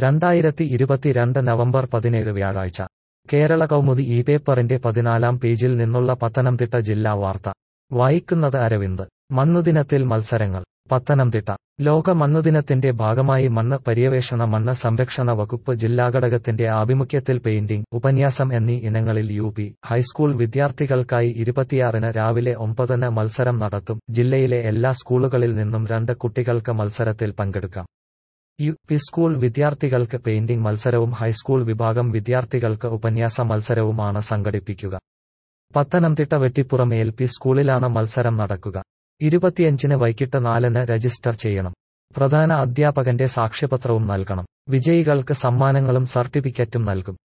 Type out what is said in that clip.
രണ്ടായിരത്തി ഇരുപത്തിരണ്ട് നവംബർ പതിനേഴ് വ്യാഴാഴ്ച കേരള കൗമുദി ഈ പേപ്പറിന്റെ പതിനാലാം പേജിൽ നിന്നുള്ള പത്തനംതിട്ട ജില്ലാ വാർത്ത വായിക്കുന്നത് അരവിന്ദ് മണ്ണുദിനത്തിൽ മത്സരങ്ങൾ പത്തനംതിട്ട ലോക മണ്ണുദിനത്തിന്റെ ഭാഗമായി മണ്ണ് പര്യവേഷണ മണ്ണ് സംരക്ഷണ വകുപ്പ് ജില്ലാഘടകത്തിന്റെ ആഭിമുഖ്യത്തിൽ പെയിന്റിംഗ് ഉപന്യാസം എന്നീ ഇനങ്ങളിൽ യു പി ഹൈസ്കൂൾ വിദ്യാർത്ഥികൾക്കായി ഇരുപത്തിയാറിന് രാവിലെ ഒമ്പതിന് മത്സരം നടത്തും ജില്ലയിലെ എല്ലാ സ്കൂളുകളിൽ നിന്നും രണ്ട് കുട്ടികൾക്ക് മത്സരത്തിൽ പങ്കെടുക്കാം യു പി സ്കൂൾ വിദ്യാർത്ഥികൾക്ക് പെയിന്റിംഗ് മത്സരവും ഹൈസ്കൂൾ വിഭാഗം വിദ്യാർത്ഥികൾക്ക് ഉപന്യാസ മത്സരവുമാണ് സംഘടിപ്പിക്കുക പത്തനംതിട്ട വെട്ടിപ്പുറം എൽ പി സ്കൂളിലാണ് മത്സരം നടക്കുക ഇരുപത്തിയഞ്ചിന് വൈകിട്ട് നാലിന് രജിസ്റ്റർ ചെയ്യണം പ്രധാന അധ്യാപകന്റെ സാക്ഷ്യപത്രവും നൽകണം വിജയികൾക്ക് സമ്മാനങ്ങളും സർട്ടിഫിക്കറ്റും നൽകും